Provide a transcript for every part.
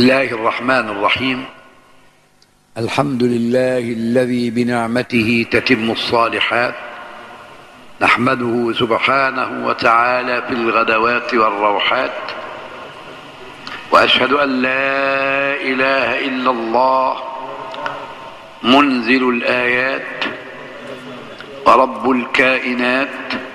الله الرحمن الرحيم الحمد لله الذي بنعمته تتم الصالحات نحمده سبحانه وتعالى في الغدوات والروحات واشهد ان لا اله الا الله منزل الايات ورب الكائنات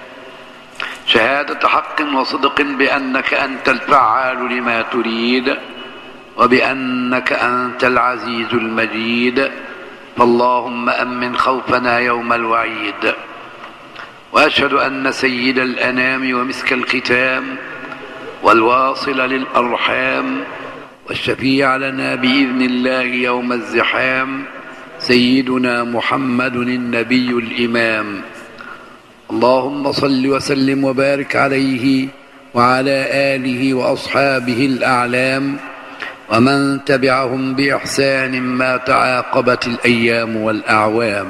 شهاده حق وصدق بانك انت الفعال لما تريد وبانك انت العزيز المجيد فاللهم امن خوفنا يوم الوعيد واشهد ان سيد الانام ومسك الختام والواصل للارحام والشفيع لنا باذن الله يوم الزحام سيدنا محمد النبي الامام اللهم صل وسلم وبارك عليه وعلى اله واصحابه الاعلام ومن تبعهم باحسان ما تعاقبت الايام والاعوام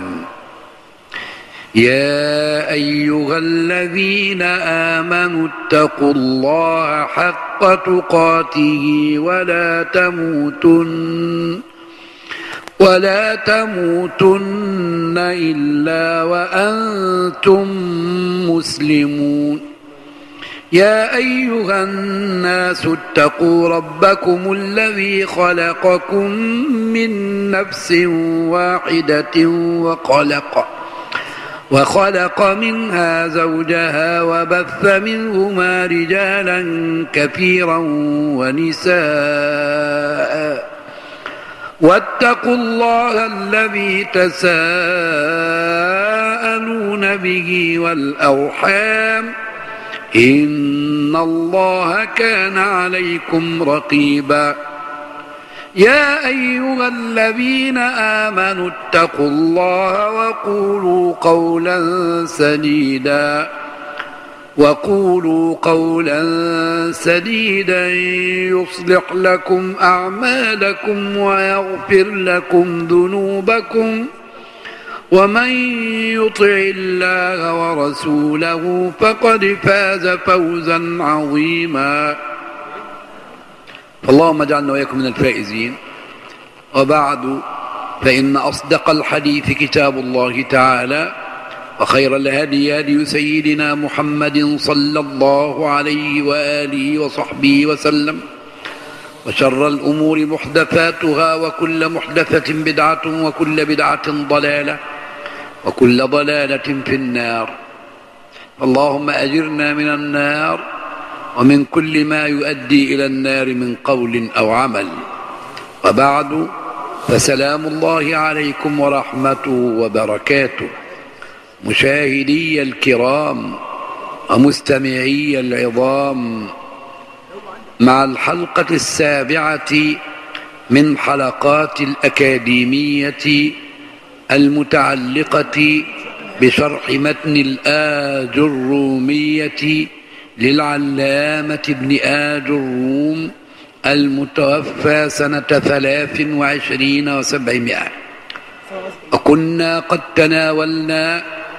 يا ايها الذين امنوا اتقوا الله حق تقاته ولا تموتن ولا تموتن الا وانتم مسلمون يا ايها الناس اتقوا ربكم الذي خلقكم من نفس واحده وخلق وخلق منها زوجها وبث منهما رجالا كثيرا ونساء واتقوا الله الذي تساءلون به والأرحام إن الله كان عليكم رقيبا يا أيها الذين آمنوا اتقوا الله وقولوا قولا سديدا وقولوا قولا سديدا يصلح لكم أعمالكم ويغفر لكم ذنوبكم ومن يطع الله ورسوله فقد فاز فوزا عظيما اللهم اجعلنا وإياكم من الفائزين وبعد فإن أصدق الحديث كتاب الله تعالى وخير الهدي هدي سيدنا محمد صلى الله عليه وآله وصحبه وسلم وشر الأمور محدثاتها وكل محدثة بدعة وكل بدعة ضلالة وكل ضلالة في النار اللهم أجرنا من النار ومن كل ما يؤدي إلى النار من قول أو عمل وبعد فسلام الله عليكم ورحمته وبركاته مشاهدي الكرام ومستمعي العظام مع الحلقة السابعة من حلقات الأكاديمية المتعلقة بشرح متن الآج الرومية للعلامة ابن آج الروم المتوفى سنة ثلاث وعشرين وسبعمائة وكنا قد تناولنا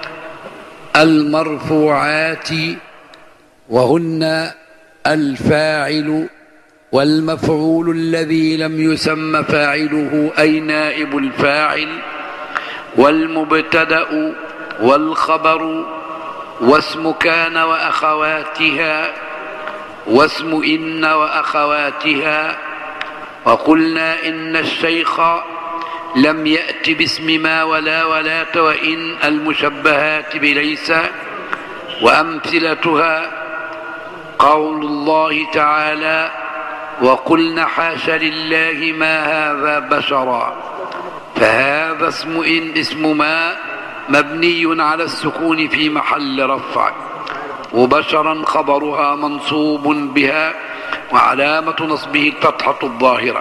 المرفوعات وهن الفاعل والمفعول الذي لم يسم فاعله أي نائب الفاعل والمبتدأ والخبر واسم كان وأخواتها واسم إن وأخواتها وقلنا إن الشيخ لم يأت باسم ما ولا ولاة وإن المشبهات بليس وأمثلتها قول الله تعالى وقلن حاش لله ما هذا بشرا فهذا اسم إن اسم ما مبني على السكون في محل رفع وبشرا خبرها منصوب بها وعلامة نصبه الفتحة الظاهرة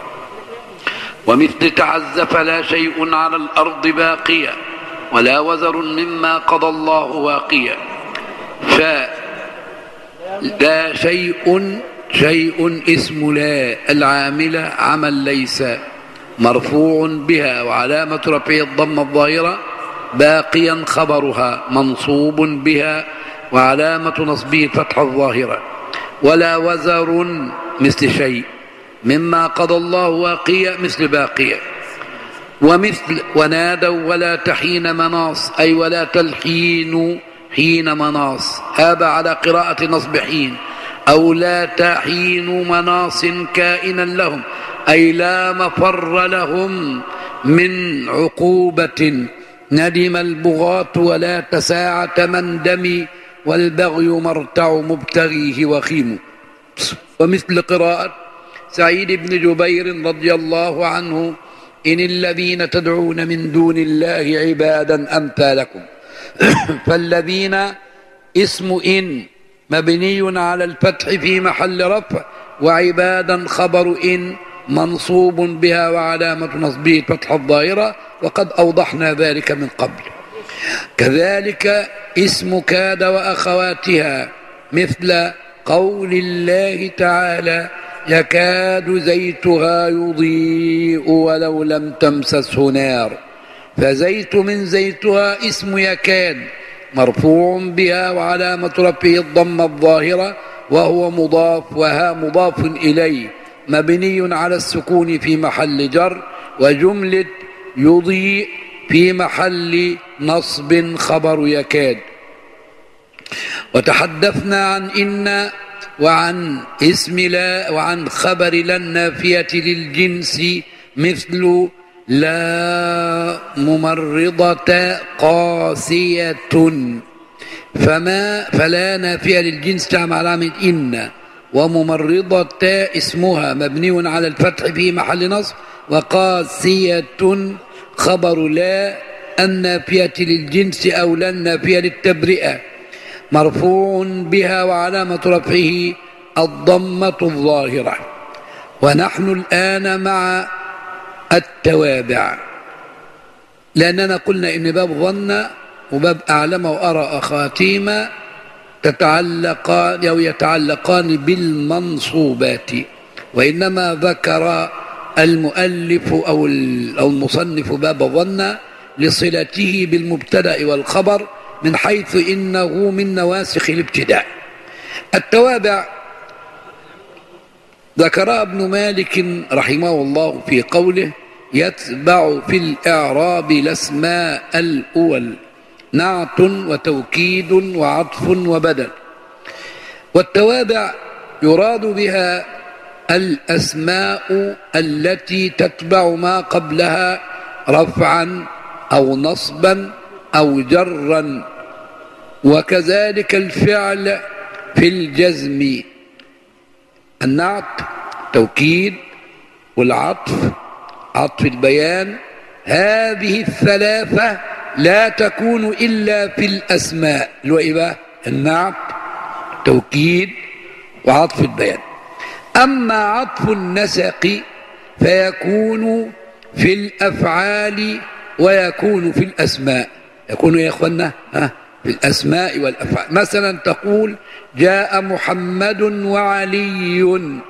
ومثل تعز فلا شيء على الأرض باقيا ولا وزر مما قضى الله واقيا فلا شيء شيء اسم لا العاملة عمل ليس مرفوع بها وعلامة رفعه الضم الظاهرة باقيا خبرها منصوب بها وعلامة نصبه الفتحة الظاهرة ولا وزر مثل شيء مما قضى الله واقية مثل باقية ومثل ونادوا ولا تحين مناص أي ولا تلحين حين مناص هذا على قراءة نصب حين أو لا تحين مناص كائنا لهم أي لا مفر لهم من عقوبة ندم البغاة ولا تساعة من دمي والبغي مرتع مبتغيه وخيم ومثل قراءة سعيد بن جبير رضي الله عنه إن الذين تدعون من دون الله عبادا أمثالكم فالذين اسم إن مبني على الفتح في محل رفع وعبادا خبر إن منصوب بها وعلامة نصبه فتح الظاهرة وقد أوضحنا ذلك من قبل كذلك اسم كاد وأخواتها مثل قول الله تعالى يكاد زيتها يضيء ولو لم تمسسه نار فزيت من زيتها اسم يكاد مرفوع بها وعلامة رفعه الضمة الظاهرة وهو مضاف وها مضاف إليه مبني على السكون في محل جر وجملة يضيء في محل نصب خبر يكاد وتحدثنا عن إن وعن اسم لا وعن خبر لا النافية للجنس مثل لا ممرضة قاسية فما فلا نافية للجنس تعمل علامة إن وممرضة اسمها مبني على الفتح في محل نصب وقاسية خبر لا النافية للجنس أو لا النافية للتبرئة مرفوع بها وعلامة رفعه الضمة الظاهرة ونحن الآن مع التوابع لأننا قلنا إن باب ظن وباب أعلم وأرى أخاتيم تتعلقان أو يتعلقان بالمنصوبات وإنما ذكر المؤلف أو المصنف باب ظن لصلته بالمبتدأ والخبر من حيث إنه من نواسخ الابتداء التوابع ذكر ابن مالك رحمه الله في قوله يتبع في الإعراب الأسماء الأول نعت وتوكيد وعطف وبدل والتوابع يراد بها الأسماء التي تتبع ما قبلها رفعا أو نصبا أو جرا وكذلك الفعل في الجزم النعت توكيد والعطف عطف البيان هذه الثلاثة لا تكون إلا في الأسماء اللي هو إيه بقى النعت توكيد وعطف البيان أما عطف النسق فيكون في الأفعال ويكون في الأسماء يكون يا إخوانا ها في الأسماء والأفعال مثلا تقول جاء محمد وعلي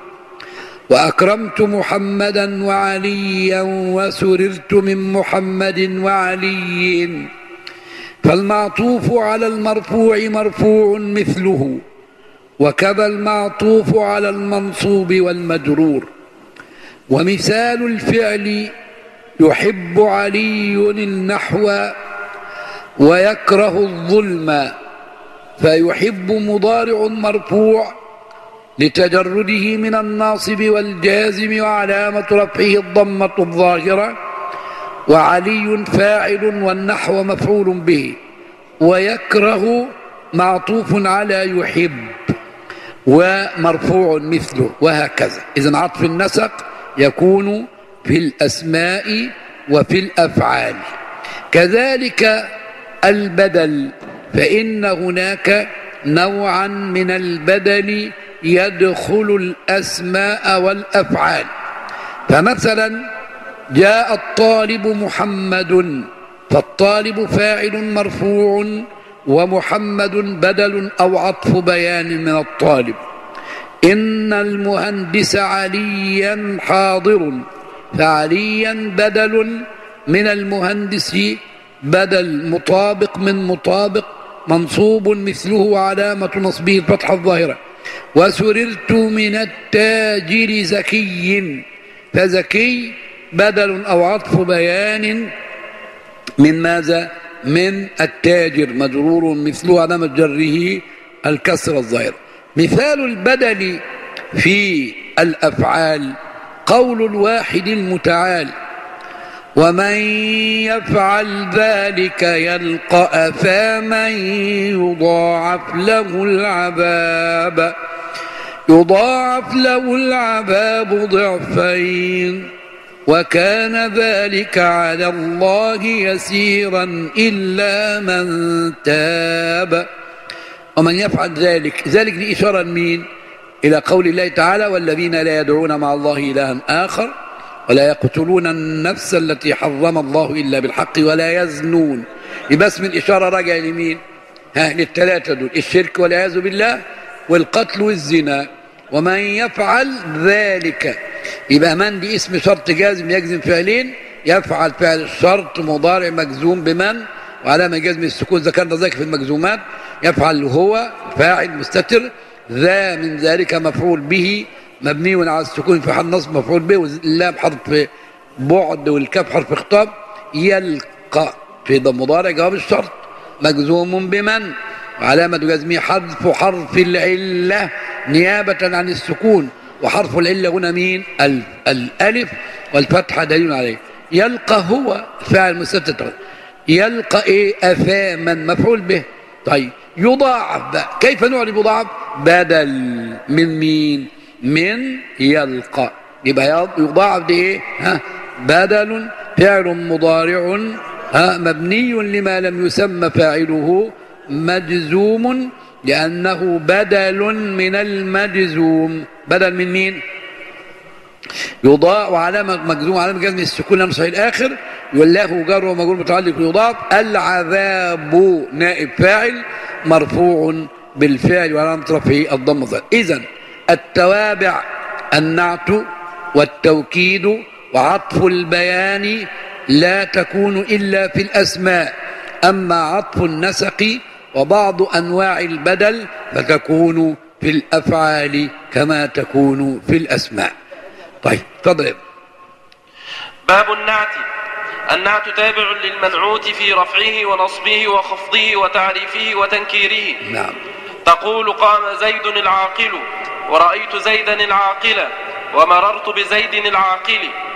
وأكرمت محمدا وعليا وسررت من محمد وعلي فالمعطوف على المرفوع مرفوع مثله وكذا المعطوف على المنصوب والمجرور ومثال الفعل يحب علي النحو ويكره الظلم فيحب مضارع مرفوع لتجرده من الناصب والجازم وعلامة رفعه الضمة الظاهرة وعلي فاعل والنحو مفعول به ويكره معطوف على يحب ومرفوع مثله وهكذا إذا عطف النسق يكون في الأسماء وفي الأفعال كذلك البدل فإن هناك نوعا من البدل يدخل الأسماء والأفعال فمثلا جاء الطالب محمد فالطالب فاعل مرفوع ومحمد بدل أو عطف بيان من الطالب إن المهندس عليا حاضر فعليا بدل من المهندس بدل مطابق من مطابق منصوب مثله علامة نصبه الفتحة الظاهرة وسررت من التاجر زكي فزكي بدل أو عطف بيان من ماذا من التاجر مجرور مثله علامة جره الكسر الظاهر مثال البدل في الأفعال قول الواحد المتعال ومن يفعل ذلك يلقى أثاما يضاعف له العذاب يضاعف له العذاب ضعفين وكان ذلك على الله يسيرا إلا من تاب ومن يفعل ذلك ذلك دي إشارة مين إلى قول الله تعالى والذين لا يدعون مع الله إلها آخر ولا يقتلون النفس التي حرم الله إلا بالحق ولا يزنون يبقى اسم الإشارة راجع لمين ها للثلاثة دول الشرك والعياذ بالله والقتل والزنا ومن يفعل ذلك يبقى من دي اسم شرط جازم يجزم فعلين يفعل فعل الشرط مضارع مجزوم بمن وعلامة جزم السكون ذكرنا ذلك في المجزومات يفعل هو فاعل مستتر ذا من ذلك مفعول به مبني على السكون في حال نصب مفعول به واللام حرف بعد والكاف حرف خطاب يلقى في مضارع جواب الشرط مجزوم بمن وعلامة جزمه حذف حرف العلة نيابة عن السكون وحرف العلة هنا مين الألف والفتحة دليل عليه يلقى هو فاعل مستتر يلقى ايه أثاما مفعول به طيب يضاعف بقى كيف نعرف يضاعف بدل من مين من يلقى يبقى يضاعف دي ايه ها بدل فعل مضارع ها مبني لما لم يسمى فاعله مجزوم لأنه بدل من المجزوم بدل من مين يضاع وعلامة مجزوم علامة جزم السكون لم صحيح الآخر والله جر ومجرور متعلق يضاف العذاب نائب فاعل مرفوع بالفعل وعلامة رفعه الضم الظاهر إذا التوابع النعت والتوكيد وعطف البيان لا تكون إلا في الأسماء أما عطف النسق وبعض أنواع البدل فتكون في الأفعال كما تكون في الأسماء طيب تفضل باب النعت النعت تابع للمنعوت في رفعه ونصبه وخفضه وتعريفه وتنكيره نعم تقول قام زيد العاقل ورأيت زيدا العاقل ومررت بزيد العاقل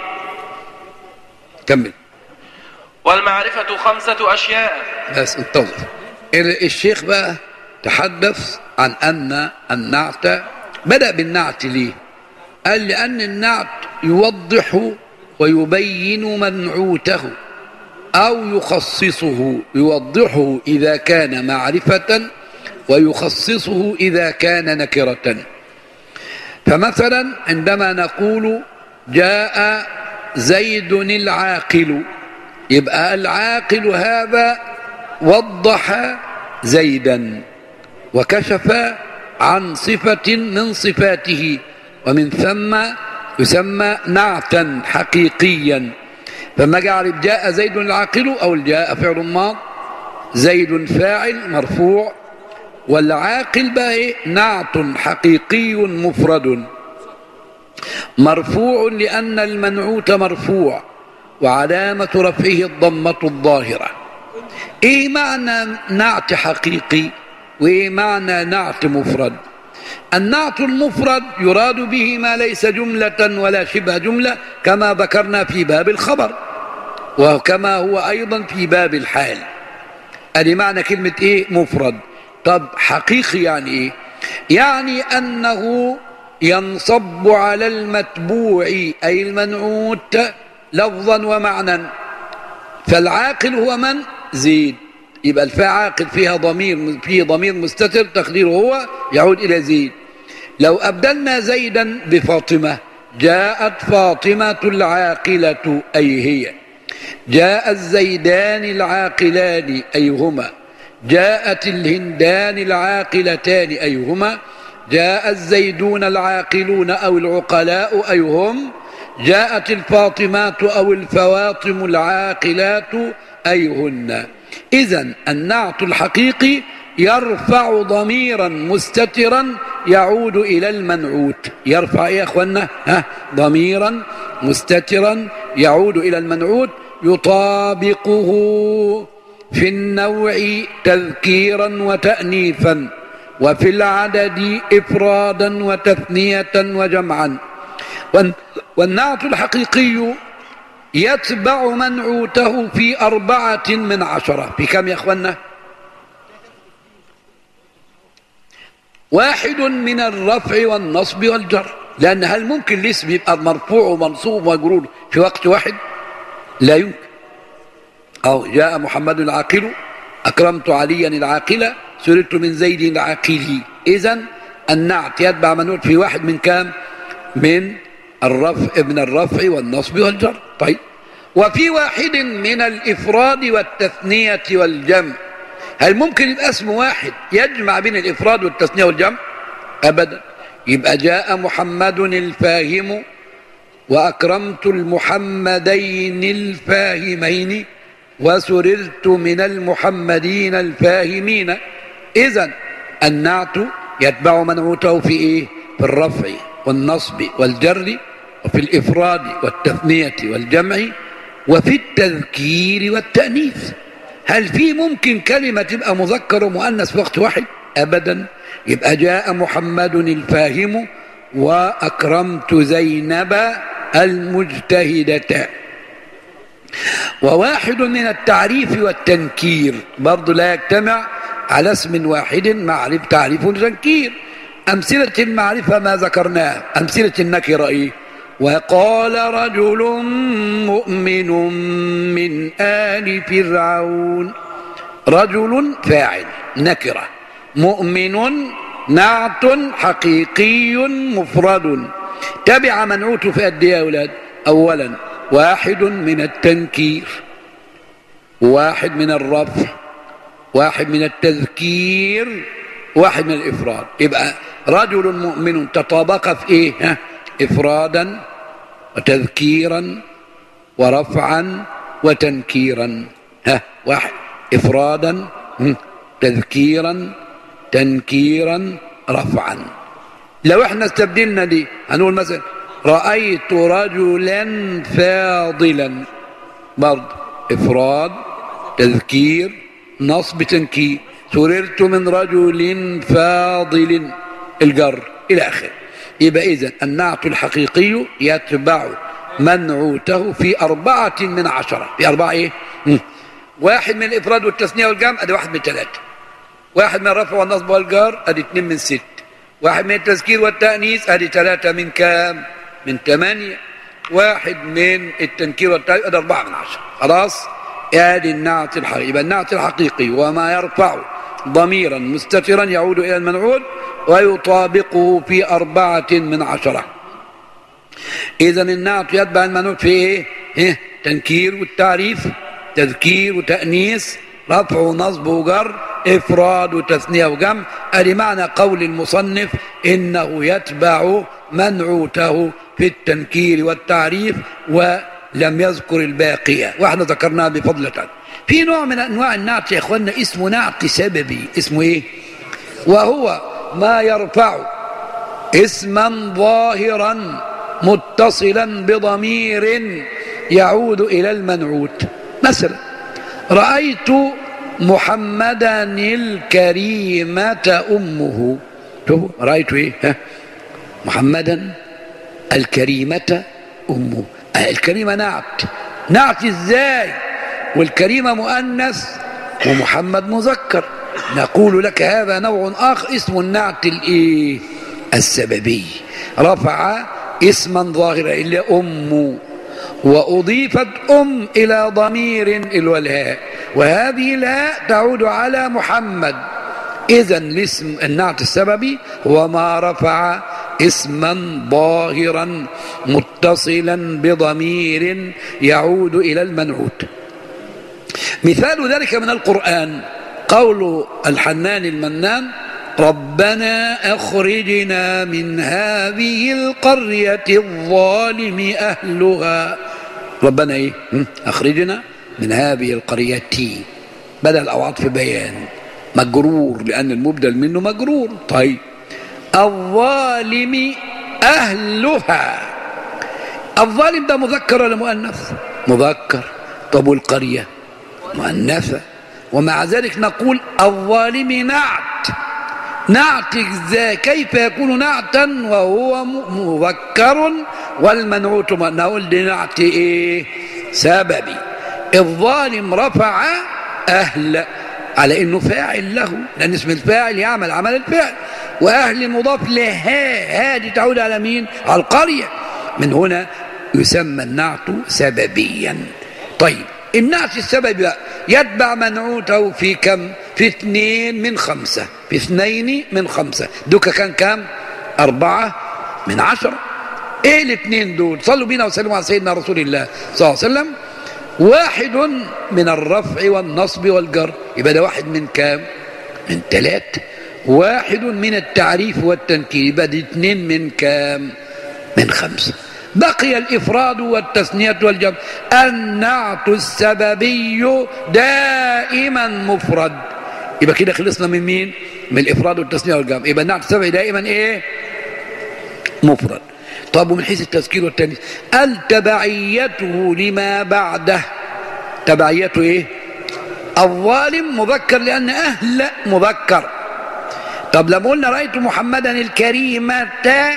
كمل والمعرفة خمسة أشياء بس انتظر الشيخ بقى تحدث عن أن النعت بدأ بالنعت ليه قال لأن النعت يوضح ويبين منعوته أو يخصصه يوضحه إذا كان معرفة ويخصصه إذا كان نكرة فمثلا عندما نقول جاء زيد العاقل يبقى العاقل هذا وضح زيدا وكشف عن صفة من صفاته ومن ثم يسمى نعتا حقيقيا فما جعل جاء زيد العاقل أو جاء فعل ماض زيد فاعل مرفوع والعاقل بقى ايه نعت حقيقي مفرد مرفوع لأن المنعوت مرفوع وعلامة رفعه الضمة الظاهرة ايه معنى نعت حقيقي وايه معنى نعت مفرد النعت المفرد يراد به ما ليس جملة ولا شبه جملة كما ذكرنا في باب الخبر وكما هو أيضا في باب الحال أدي معنى كلمة إيه مفرد طب حقيقي يعني إيه يعني أنه ينصب على المتبوع أي المنعوت لفظا ومعنى فالعاقل هو من زيد يبقى الفاء عاقل فيها ضمير فيه ضمير مستتر تقديره هو يعود إلى زيد لو أبدلنا زيدا بفاطمة جاءت فاطمة العاقلة أي هي جاء الزيدان العاقلان أي هما جاءت الهندان العاقلتان أي هما جاء الزيدون العاقلون أو العقلاء أي هم جاءت الفاطمات أو الفواطم العاقلات أي هن إذا النعت الحقيقي يرفع ضميرا مستترا يعود إلى المنعوت يرفع إيه يا أخوانا ها ضميرا مستترا يعود إلى المنعوت يطابقه في النوع تذكيرا وتأنيثا وفي العدد إفرادا وتثنية وجمعا والنعت الحقيقي يتبع منعوته في أربعة من عشرة في كم يا أخوانا واحد من الرفع والنصب والجر لأن هل ممكن الاسم يبقى مرفوع ومنصوب ومجرور في وقت واحد لا يمكن أو جاء محمد العاقل أكرمت عليا العاقلة سررت من زيد العاقل إذا النعت يتبع منعوت في واحد من كام من الرفع من الرفع والنصب والجر طيب وفي واحد من الإفراد والتثنية والجمع هل ممكن يبقى اسم واحد يجمع بين الإفراد والتثنية والجمع أبدا يبقى جاء محمد الفاهم وأكرمت المحمدين الفاهمين وسررت من المحمدين الفاهمين إذا النعت يتبع منعوته في إيه؟ في الرفع والنصب والجر وفي الإفراد والتثنية والجمع وفي التذكير والتأنيث هل في ممكن كلمة تبقى مذكر ومؤنث في وقت واحد أبدا يبقى جاء محمد الفاهم وأكرمت زينب المجتهدة وواحد من التعريف والتنكير برضه لا يجتمع على اسم واحد معرف تعريف وتنكير أمثلة المعرفة ما ذكرناه أمثلة النكرة إيه وقال رجل مؤمن من آل فرعون رجل فاعل نكرة مؤمن نعت حقيقي مفرد تبع منعوت في قد يا أولاد أولا واحد من التنكير واحد من الرفع واحد من التذكير واحد من الإفراد يبقى رجل مؤمن تطابق في إيه ها؟ إفرادا وتذكيرا ورفعا وتنكيرا ها واحد إفرادا تذكيرا تنكيرا رفعا لو احنا استبدلنا دي هنقول مثلا رأيت رجلا فاضلا برضه إفراد تذكير نصب تنكير سررت من رجل فاضل الجر إلى آخره يبقى إذن النعت الحقيقي يتبع منعوته في أربعة من عشرة في أربعة إيه؟ مم. واحد من الإفراد والتثنية والجمع أدي واحد من ثلاثة واحد من الرفع والنصب والجار أدي اثنين من ست واحد من التذكير والتأنيث أدي ثلاثة من كام؟ من ثمانية واحد من التنكير والتأنيث أدي أربعة من عشرة خلاص؟ ادي النعت الحقيقي يبقى النعت الحقيقي وما يرفع ضميرا مستترا يعود الى المنعود ويطابقه في أربعة من عشرة إذا النعت يتبع المنعوت في إيه؟ إيه؟ تنكير والتعريف تذكير وتأنيث رفع ونصب وجر إفراد وتثنية وجمع أدي معنى قول المصنف إنه يتبع منعوته في التنكير والتعريف و لم يذكر الباقية واحنا ذكرناها بفضل تعالى في نوع من أنواع النعت يا إخوانا اسمه نعت سببي اسمه إيه وهو ما يرفع اسما ظاهرا متصلا بضمير يعود إلى المنعوت مثلا رأيت محمدا الكريمة أمه شوفوا رأيت إيه ها؟ محمدا الكريمة أمه الكريمة نعت نعت ازاي والكريمة مؤنث ومحمد مذكر نقول لك هذا نوع آخر اسمه النعت الايه السببي رفع اسما ظاهرا إلا أم وأضيفت أم إلى ضمير الولاء وهذه الهاء تعود على محمد إذا الاسم النعت السببي هو ما رفع اسما ظاهرا متصلا بضمير يعود إلى المنعوت مثال ذلك من القرآن قول الحنان المنان ربنا أخرجنا من هذه القرية الظالم أهلها ربنا إيه أخرجنا من هذه القرية بدل أو عطف بيان مجرور لأن المبدل منه مجرور طيب الظالم أهلها الظالم ده مذكر ولا مؤنث مذكر طب والقرية مؤنثة ومع ذلك نقول الظالم نعت نعت ازاي كيف يكون نعتا وهو مذكر والمنعوت نقول دي نعت ايه سببي الظالم رفع اهل على انه فاعل له لان اسم الفاعل يعمل عمل الفعل واهل مضاف لها هذه تعود على مين على القريه من هنا يسمى النعت سببيا طيب النعت السببي بقى يتبع منعوته في كم في اثنين من خمسة في اثنين من خمسة دوكا كان كام أربعة من عشرة ايه الاثنين دول صلوا بينا وسلموا على سيدنا رسول الله صلى الله عليه وسلم واحد من الرفع والنصب والجر يبقى ده واحد من كام من ثلاثة واحد من التعريف والتنكير يبقى ده اثنين من كام من خمسة بقي الإفراد والتثنية والجمع النعت السببي دائما مفرد يبقى كده خلصنا من مين من الإفراد والتثنية والجمع يبقى النعت السببي دائما إيه مفرد طب ومن حيث التذكير والتانيث التبعيته لما بعده تبعيته ايه الظالم مذكر لان اهل مذكر طب لما قلنا رايت محمدا الكريمه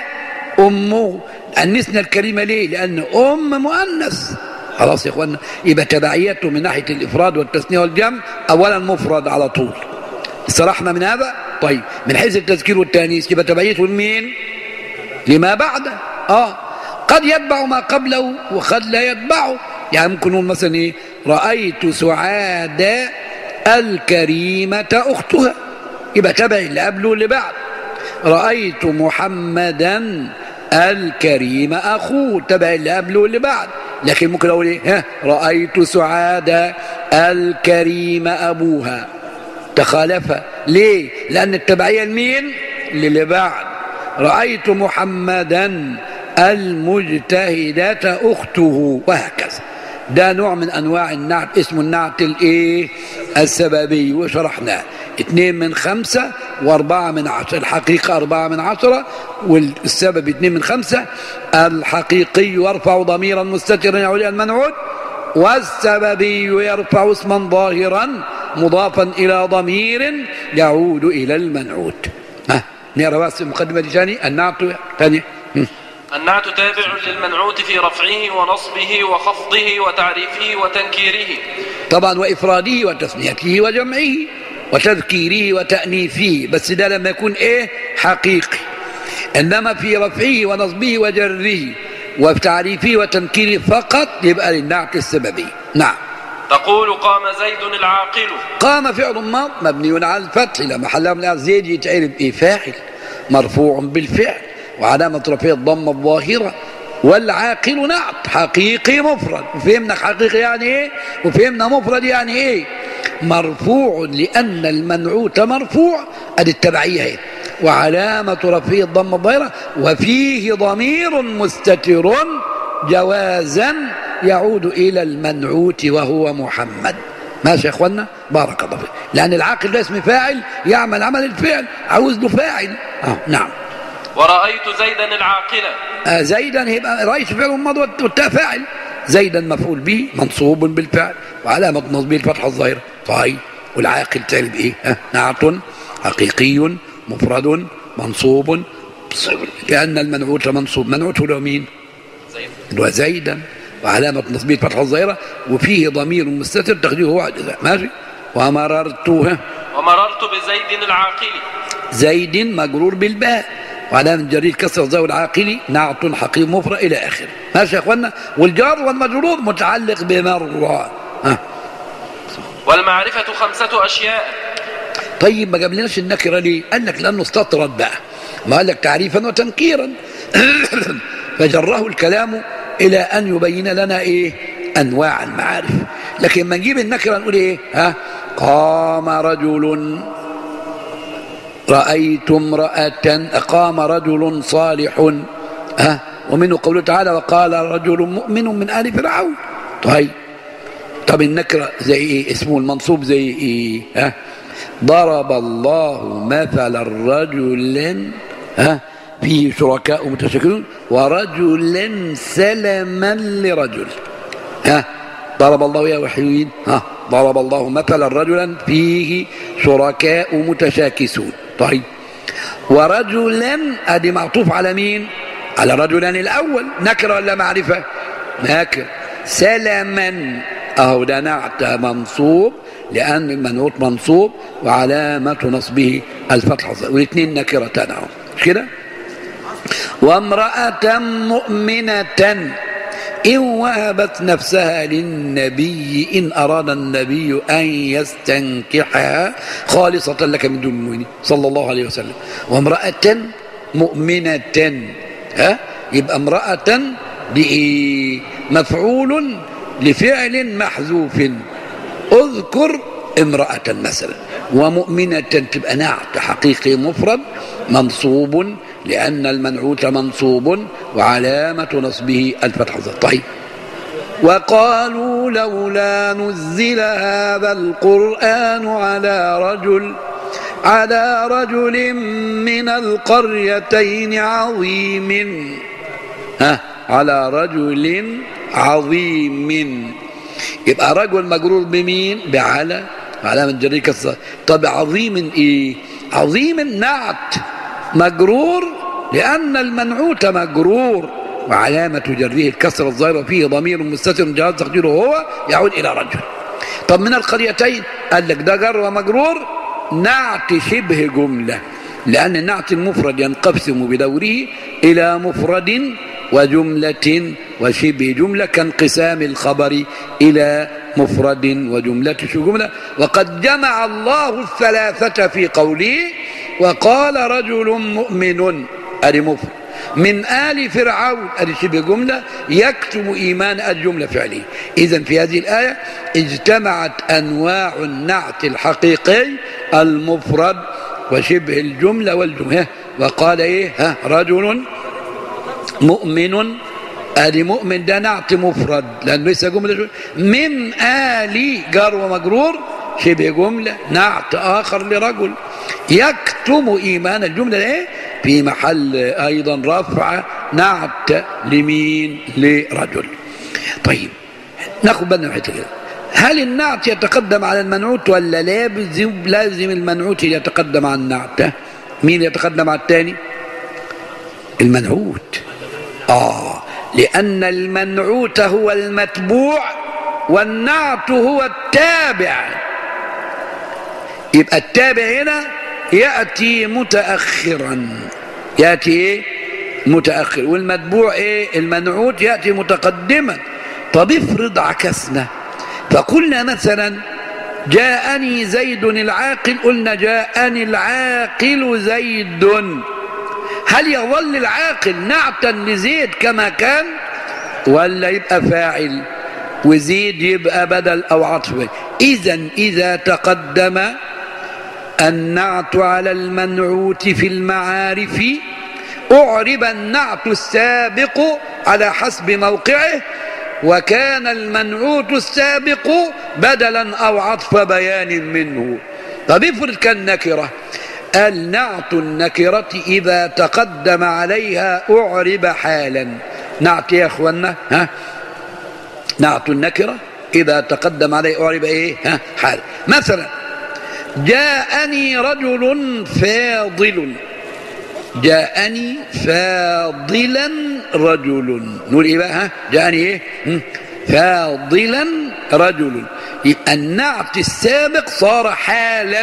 امه انسنا الكريمه ليه لان ام مؤنث خلاص يا اخوانا يبقى تبعيته من ناحيه الافراد والتثنيه والجمع اولا مفرد على طول استرحنا من هذا طيب من حيث التذكير والتانيث يبقى تبعيته لمين لما بعده اه قد يتبع ما قبله وقد لا يتبعه يعني ممكن نقول مثلا ايه رايت سعاد الكريمه اختها يبقى تبع اللي قبله واللي بعد رايت محمدا الكريم اخوه تبع اللي قبله واللي بعد لكن ممكن اقول ايه ها رايت سعاد الكريم ابوها تخالف ليه لان التبعيه لمين للي بعد رايت محمدا المجتهدة أخته وهكذا ده نوع من أنواع النعت اسمه النعت الإيه السببي وشرحناه اثنين من خمسة واربعة من عشرة الحقيقة أربعة من عشرة والسبب اثنين من خمسة الحقيقي يرفع ضميرا مستترا يعود المنعود والسببي يرفع اسما ظاهرا مضافا إلى ضمير يعود إلى المنعود ها نقرا بس المقدمة دي ثاني النعت ثاني النعت تابع للمنعوت في رفعه ونصبه وخفضه وتعريفه وتنكيره طبعا وإفراده وتثنيته وجمعه وتذكيره وتأنيثه بس ده لما يكون إيه حقيقي إنما في رفعه ونصبه وجره وتعريفه وتنكيره فقط يبقى للنعت السببي نعم تقول قام زيد العاقل قام فعل ماض مبني على الفتح لا محل من زيد يتعرف ايه فاعل مرفوع بالفعل وعلامة رفعه الضمة الظاهرة والعاقل نعت حقيقي مفرد وفهمنا حقيقي يعني ايه وفهمنا مفرد يعني ايه مرفوع لأن المنعوت مرفوع ادي التبعية اهي وعلامة رفعه الضمة الظاهرة وفيه ضمير مستتر جوازا يعود إلى المنعوت وهو محمد ماشي يا اخوانا بارك الله فيك لأن العاقل ده اسم فاعل يعمل عمل الفعل عاوز له فاعل آه نعم ورأيت زيدا العاقلة آه زيدا يبقى رأيت فعل ماضي والتاء فاعل زيدا مفعول به منصوب بالفعل وعلامة نصبه الفتحة الظاهرة طيب والعاقل تعرف ايه ها نعت حقيقي مفرد منصوب لأن المنعوت منصوب منعوت هو مين زيد اللي هو زيدا وعلامة نصبه الفتحة الظاهرة وفيه ضمير مستتر تقديره هو ماشي ومررت ها ومررت بزيد العاقل زيد مجرور بالباء وعلامة جرير كسر الظاهر العاقلي نعت حقيق مفرد إلى آخره ماشي يا أخوانا والجار والمجرور متعلق بمرة ها والمعرفة خمسة أشياء طيب ما جابلناش النكرة ليه؟ قال لك لأنه استطرد بقى ما قال لك تعريفا وتنكيرا فجره الكلام إلى أن يبين لنا إيه أنواع المعارف لكن ما نجيب النكرة نقول إيه ها قام رجل رأيت امرأة قام رجل صالح ها ومنه قوله تعالى وقال رجل مؤمن من آل فرعون طيب طب النكرة زي ايه اسمه المنصوب زي ايه ها ضرب الله مثل الرجل ها فيه شركاء متشاكلون ورجلا سلما لرجل ها ضرب الله يا وحيين ها ضرب الله مثلا رجلا فيه شركاء متشاكسون طيب ورجلا ادي معطوف على مين على رجلا الاول نكره ولا معرفه نكر سلما اهو ده نعت منصوب لان المنعوت منصوب وعلامه نصبه الفتح والاثنين نكرتان اهو مش كده وامراه مؤمنه إن وهبت نفسها للنبي إن أراد النبي أن يستنكحها خالصة لك من دون المؤمنين صلى الله عليه وسلم وامرأة مؤمنة ها يبقى امرأة دي مفعول لفعل محذوف اذكر امرأة مثلا ومؤمنة تبقى نعت حقيقي مفرد منصوب لأن المنعوت منصوب وعلامة نصبه الفتح طيب وقالوا لولا نزل هذا القرآن على رجل على رجل من القريتين عظيم ها على رجل عظيم يبقى رجل مجرور بمين بعلى علامة جري كسر طب عظيم ايه عظيم نعت مجرور لأن المنعوت مجرور وعلامة جره الكسر الظاهرة فيه ضمير مستتر جهاز تقديره هو يعود إلى رجل طب من القريتين قال لك ده جر ومجرور نعت شبه جملة لأن النعت المفرد ينقسم بدوره إلى مفرد وجملة وشبه جملة كانقسام الخبر إلى مفرد وجملة شبه جملة وقد جمع الله الثلاثة في قوله وقال رجل مؤمن أدي مفرد من آل فرعون أدي شبه جملة يكتم إيمان الجملة فعليه إذا في هذه الآية اجتمعت أنواع النعت الحقيقي المفرد وشبه الجملة والجملة وقال إيه ها رجل مؤمن ادي مؤمن ده نعت مفرد لانه ليس جمله من ال جار ومجرور شبه جمله نعت اخر لرجل يكتم ايمان الجمله ايه في محل ايضا رفع نعت لمين لرجل طيب ناخد بالنا من حته كده هل النعت يتقدم على المنعوت ولا لازم لازم المنعوت يتقدم على النعت مين يتقدم على الثاني المنعوت اه لان المنعوت هو المتبوع والنعت هو التابع يبقى التابع هنا ياتي متاخرا ياتي ايه متاخر والمتبوع ايه المنعوت ياتي متقدما طب افرض عكسنا فقلنا مثلا جاءني زيد العاقل قلنا جاءني العاقل زيد هل يظل العاقل نعتا لزيد كما كان ولا يبقى فاعل وزيد يبقى بدل او عطف اذا اذا تقدم النعت على المنعوت في المعارف اعرب النعت السابق على حسب موقعه وكان المنعوت السابق بدلا او عطف بيان منه طب افرض كان نكره قال نعت النكرة إذا تقدم عليها أعرب حالا نعت يا أخوانا ها نعت النكرة إذا تقدم عليه أعرب إيه ها حال مثلا جاءني رجل فاضل جاءني فاضلا رجل نقول إيه بقى ها جاءني إيه فاضلا رجل يبقى النعت السابق صار حالا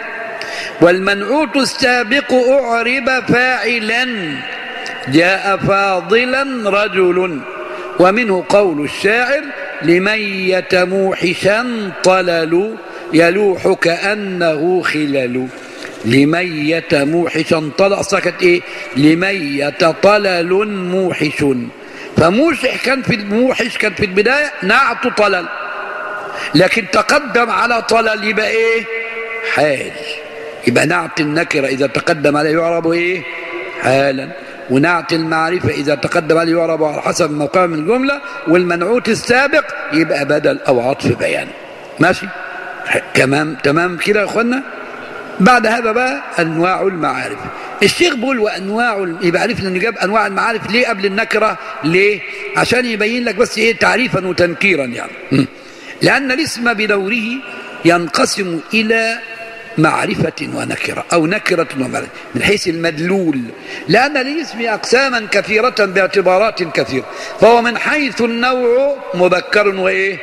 والمنعوت السابق أعرب فاعلا جاء فاضلا رجل ومنه قول الشاعر لمن موحشا طلل يلوح كأنه خلل لمن موحشا طلل سكت ايه لمن طلل موحش فموشح كان في الموحش كان في البداية نعت طلل لكن تقدم على طلل يبقى ايه حال يبقى نعت النكرة إذا تقدم عليه يعرب إيه حالا ونعت المعرفة إذا تقدم عليه يعرب على حسب موقع من الجملة والمنعوت السابق يبقى بدل أو عطف بيان ماشي تمام تمام كده يا أخوانا بعد هذا بقى انواع المعارف الشيخ بيقول وانواع ال- يبقى عرفنا انه جاب انواع المعارف ليه قبل النكره ليه عشان يبين لك بس ايه تعريفا وتنكيرا يعني م. لان الاسم بدوره ينقسم الى معرفة ونكرة أو نكرة ومعرفة من حيث المدلول لأن للاسم أقساما كثيرة باعتبارات كثيرة فهو من حيث النوع مذكر وإيه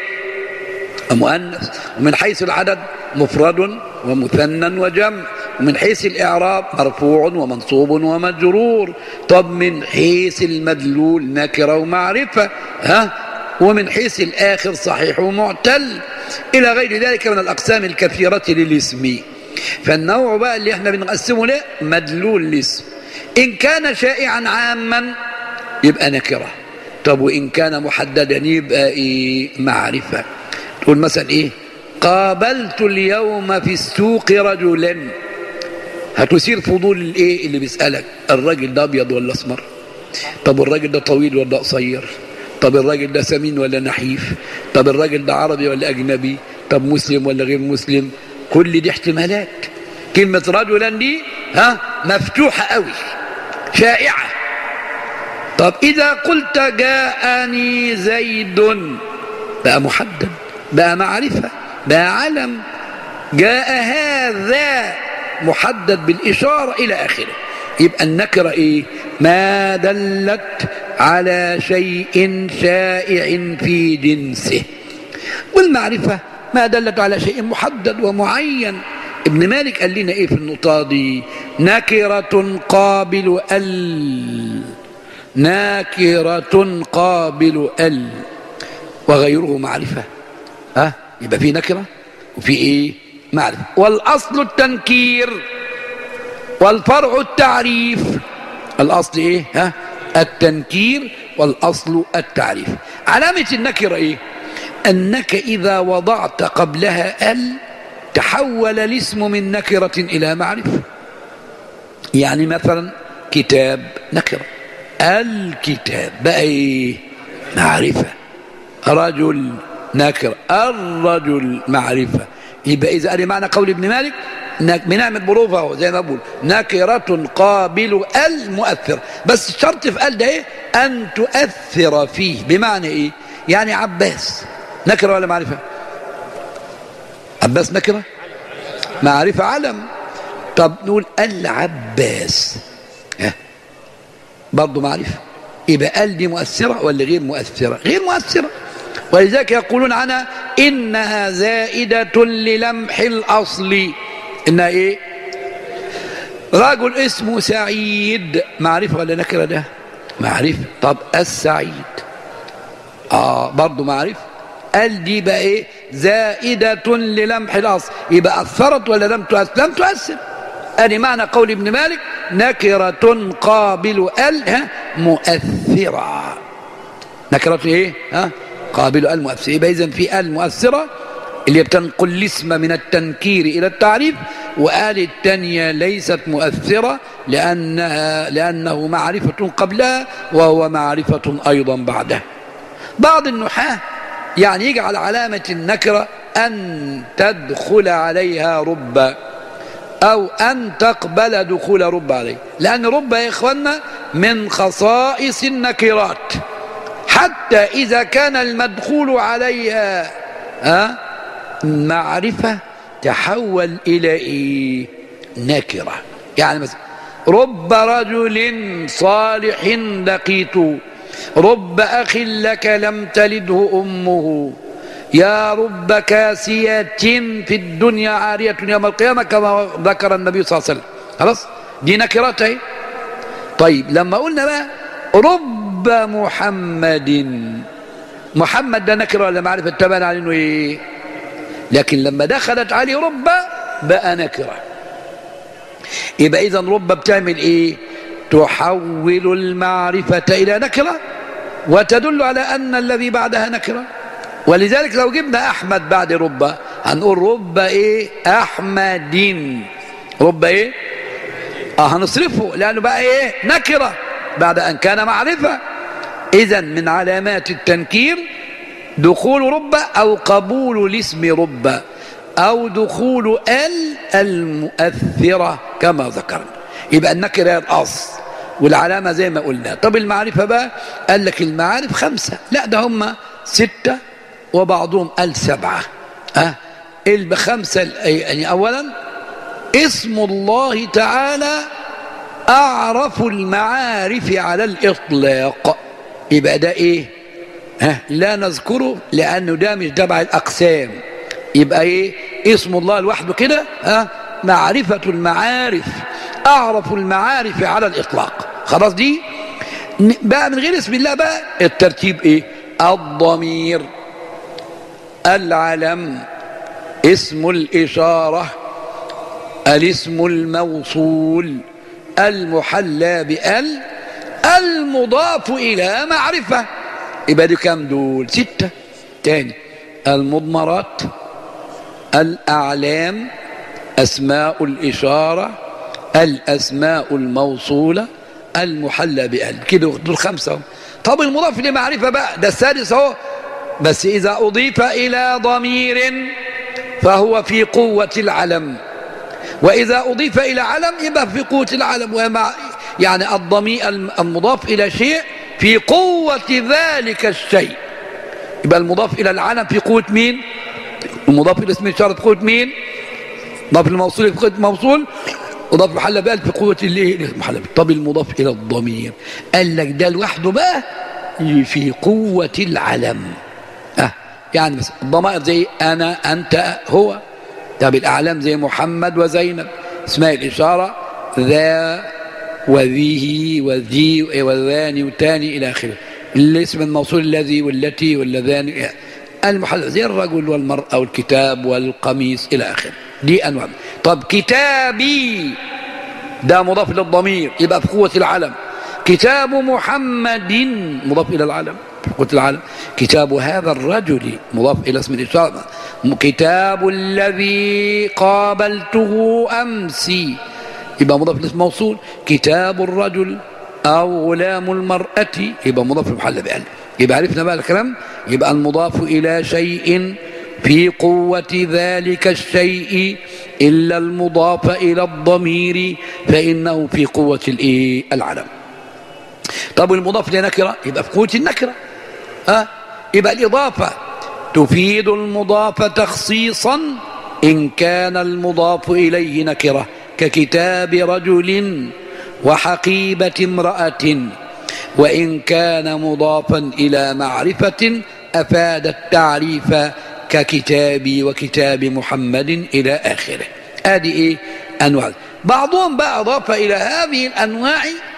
مؤنث ومن حيث العدد مفرد ومثنى وجمع ومن حيث الإعراب مرفوع ومنصوب ومجرور طب من حيث المدلول نكرة ومعرفة ها ومن حيث الآخر صحيح ومعتل إلى غير ذلك من الأقسام الكثيرة للاسم فالنوع بقى اللي احنا بنقسمه له مدلول الاسم إن كان شائعا عاما يبقى نكرة طب وإن كان محددا يبقى إيه معرفة تقول مثلا إيه قابلت اليوم في السوق رجلا هتثير فضول الايه اللي بيسألك الراجل ده ابيض ولا اسمر طب الراجل ده طويل ولا قصير طب الراجل ده سمين ولا نحيف طب الراجل ده عربي ولا اجنبي طب مسلم ولا غير مسلم كل دي احتمالات كلمة رجلا دي ها مفتوحة قوي شائعة طب إذا قلت جاءني زيد بقى محدد بقى معرفة بقى علم جاء هذا محدد بالإشارة إلى آخره يبقى النكرة إيه ما دلت على شيء شائع في جنسه والمعرفة ما دلت على شيء محدد ومعين ابن مالك قال لنا ايه في النقطة دي نكرة قابل ال ناكرة قابل ال وغيره معرفة ها يبقى في نكرة وفي ايه معرفة والأصل التنكير والفرع التعريف الأصل ايه ها التنكير والأصل التعريف علامة النكرة ايه أنك إذا وضعت قبلها ال تحول الاسم من نكرة إلى معرفة يعني مثلا كتاب نكرة الكتاب بقى ايه معرفة رجل نكرة الرجل معرفة يبقى إذا قال معنى قول ابن مالك بنعمة بروفة زي ما بقول نكرة قابل المؤثر بس الشرط في قال ده ايه أن تؤثر فيه بمعنى ايه يعني عباس نكرة ولا معرفة عباس نكرة معرفة علم طب نقول العباس ها برضه معرفة يبقى قال دي مؤثرة ولا غير مؤثرة غير مؤثرة ولذلك يقولون عنها إنها زائدة للمح الأصل إنها إيه رجل اسمه سعيد معرفة ولا نكرة ده معرفة طب السعيد آه برضه معرفة قال دي بقى إيه زائدة للمح الأصل يبقى أثرت ولا لم تؤثر لم تؤثر أدي معنى قول ابن مالك نكرة قابل ال ها مؤثرة نكرة ايه ها قابل ال مؤثرة يبقى إذن في ال مؤثرة اللي بتنقل الاسم من التنكير إلى التعريف وآل الثانية ليست مؤثرة لأنها لأنه معرفة قبلها وهو معرفة أيضا بعدها بعض النحاة يعني يجعل علامة النكرة أن تدخل عليها رب أو أن تقبل دخول رب عليه لأن رب يا إخوانا من خصائص النكرات حتى إذا كان المدخول عليها ها معرفة تحول إلى إيه نكرة يعني مثلا رب رجل صالح لقيته رب أخ لك لم تلده أمه يا رب كاسية في الدنيا عارية يوم القيامة كما ذكر النبي صلى الله عليه وسلم خلاص دي نكرات اهي طيب لما قلنا بقى رب محمد محمد ده نكرة ولا معرفة تبان على انه ايه لكن لما دخلت عليه رب بقى نكرة يبقى اذا رب بتعمل ايه تحول المعرفة الى نكرة وتدل على ان الذي بعدها نكره ولذلك لو جبنا أحمد بعد رب هنقول رب إيه أحمد رب إيه آه هنصرفه لأنه بقى إيه نكرة بعد أن كان معرفة إذا من علامات التنكير دخول رب أو قبول الاسم رب أو دخول ال المؤثرة كما ذكرنا يبقى النكرة هي الأصل والعلامة زي ما قلنا طب المعرفة بقى قال لك المعارف خمسة لا ده هم ستة وبعضهم قال سبعة ها البخمسة يعني أولا اسم الله تعالى أعرف المعارف على الإطلاق يبقى ده إيه ها لا نذكره لأنه ده مش تبع الأقسام يبقى إيه اسم الله لوحده كده ها معرفة المعارف أعرف المعارف على الإطلاق خلاص دي بقى من غير اسم الله بقى الترتيب إيه الضمير العلم اسم الإشارة الاسم الموصول المحلى بال المضاف إلى معرفة يبقى دي كام دول ستة تاني المضمرات الأعلام أسماء الإشارة الأسماء الموصولة المحلى بال كده دول خمسة طب المضاف لمعرفة بقى ده السادس اهو بس إذا أضيف إلى ضمير فهو في قوة العلم وإذا أضيف إلى علم يبقى في قوة العلم ومع يعني الضمير المضاف إلى شيء في قوة ذلك الشيء يبقى المضاف إلى العلم في قوة مين المضاف إلى اسم الإشارة في قوة مين مضاف الموصول في قوة الموصول مضاف المحل بقى في قوة الايه المحل طب المضاف إلى الضمير قال لك ده لوحده بقى في قوة العلم أه يعني مثلا الضمائر زي أنا أنت هو طب الأعلام زي محمد وزينب اسماء الإشارة ذا وذيه وذي وذاني وتاني إلى آخره الاسم الموصول الذي والتي واللذان المحل زي الرجل والمرأة والكتاب والقميص إلى آخره دي أنواع طب كتابي ده مضاف للضمير يبقى في قوة العلم كتاب محمد مضاف إلى العلم في قوة العلم كتاب هذا الرجل مضاف إلى اسم الإشارة كتاب الذي قابلته أمسي يبقى مضاف لاسم موصول كتاب الرجل أو غلام المرأة يبقى مضاف لمحل بأل يبقى عرفنا بقى الكلام يبقى المضاف إلى شيء في قوة ذلك الشيء إلا المضاف إلى الضمير فإنه في قوة الإيه العلم طب المضاف لنكرة يبقى في قوة النكرة ها يبقى الإضافة تفيد المضاف تخصيصا إن كان المضاف إليه نكرة ككتاب رجل وحقيبة امرأة وإن كان مضافا إلى معرفة أفاد التعريف ككتابي وكتاب محمد إلى آخره هذه إيه أنواع بعضهم بقى أضاف إلى هذه الأنواع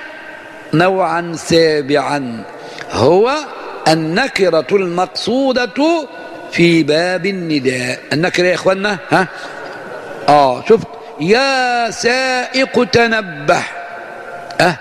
نوعا سابعا هو النكرة المقصودة في باب النداء النكرة يا إخوانا ها آه شفت يا سائق تنبه أه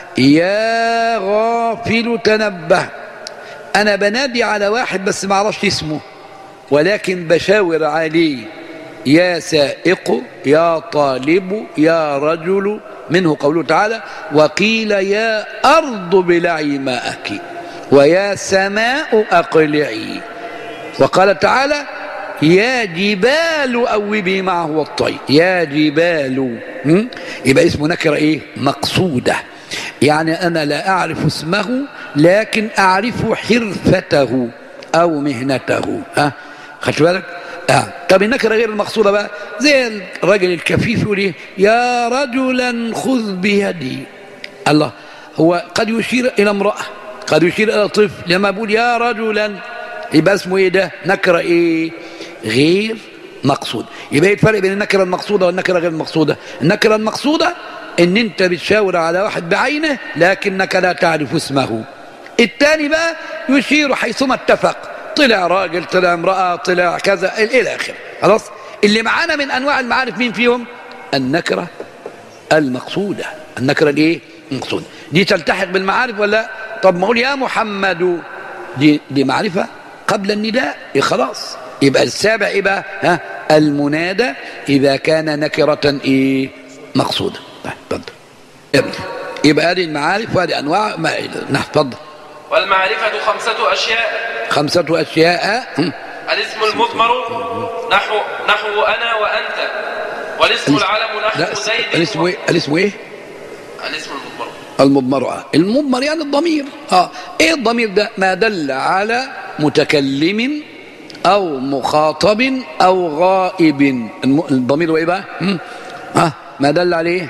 يا غافل تنبه أنا بنادي على واحد بس ما اعرفش اسمه ولكن بشاور عليه يا سائق يا طالب يا رجل منه قوله تعالى وقيل يا أرض بلعي ماءك ويا سماء أقلعي وقال تعالى يا جبال أوبي معه والطير يا جبال يبقى اسمه نكرة إيه مقصودة يعني أنا لا أعرف اسمه لكن أعرف حرفته أو مهنته ها خدت بالك آه. طب النكرة غير المقصودة بقى زي الرجل الكفيف يقول إيه يا رجلا خذ بيدي الله هو قد يشير إلى امرأة قد يشير إلى طفل لما بقول يا رجلا يبقى اسمه إيه ده نكرة إيه غير مقصود يبقى ايه الفرق بين النكره المقصوده والنكره غير المقصوده النكره المقصوده ان انت بتشاور على واحد بعينه لكنك لا تعرف اسمه الثاني بقى يشير حيثما اتفق طلع راجل طلع امراه طلع كذا الى اخره خلاص اللي معانا من انواع المعارف مين فيهم النكره المقصوده النكره الايه المقصوده دي تلتحق بالمعارف ولا طب ما اقول يا محمد دي دي معرفه قبل النداء إيه خلاص يبقى السابع ايه بقى ها المنادى اذا كان نكره ايه مقصوده اتفضل ابدا يبقى هذه المعارف وهذه انواع ما نعم اتفضل والمعرفة خمسة أشياء خمسة أشياء الاسم المضمر نحو نحو انا وانت والاسم العلم لا نحو زيد الاسم و- ايه الاسم ايه الاسم المضمر المضمر آه. المضمر يعني الضمير اه ايه الضمير ده ما دل على متكلم او مخاطب او غائب الم- الضمير هو ايه بقى هم؟ اه ما دل عليه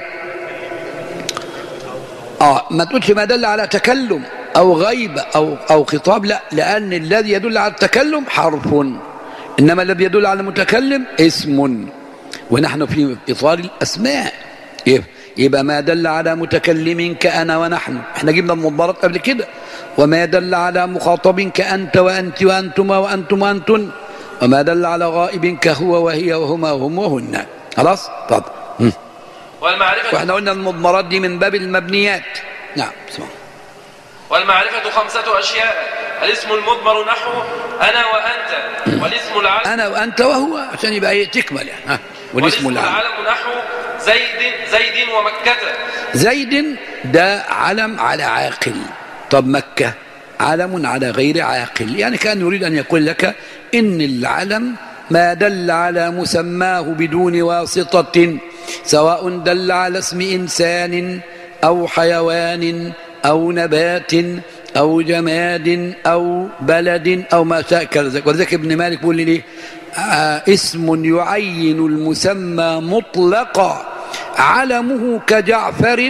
اه ما تقولش ما دل على تكلم او غيب او او خطاب لا لان الذي يدل على التكلم حرف انما الذي يدل على المتكلم اسم ونحن في اطار الاسماء يبقى- يبقى ما دل على متكلم كأنا ونحن احنا جبنا المضمرات قبل كده وما دل على مخاطب كأنت وأنت وأنتما وأنتم وأنتن وما دل على غائب كهو وهي وهما وهم وهن خلاص طب مم. والمعرفة واحنا قلنا المضمرات دي من باب المبنيات نعم اسمع. والمعرفة خمسة أشياء الاسم المضمر نحو أنا وأنت والاسم العلم انا وانت وهو عشان يبقى ايه تكمل يعني ها والاسم العام العلم نحو زيد زيد ومكة زيد ده علم على عاقل طب مكة علم على غير عاقل يعني كان يريد أن يقول لك إن العلم ما دل على مسماه بدون واسطة سواء دل على اسم إنسان أو حيوان أو نبات أو جماد أو بلد أو ما شاكل ذلك ولذلك ابن مالك بيقول لي ليه آه اسم يعين المسمى مطلقا علمه كجعفر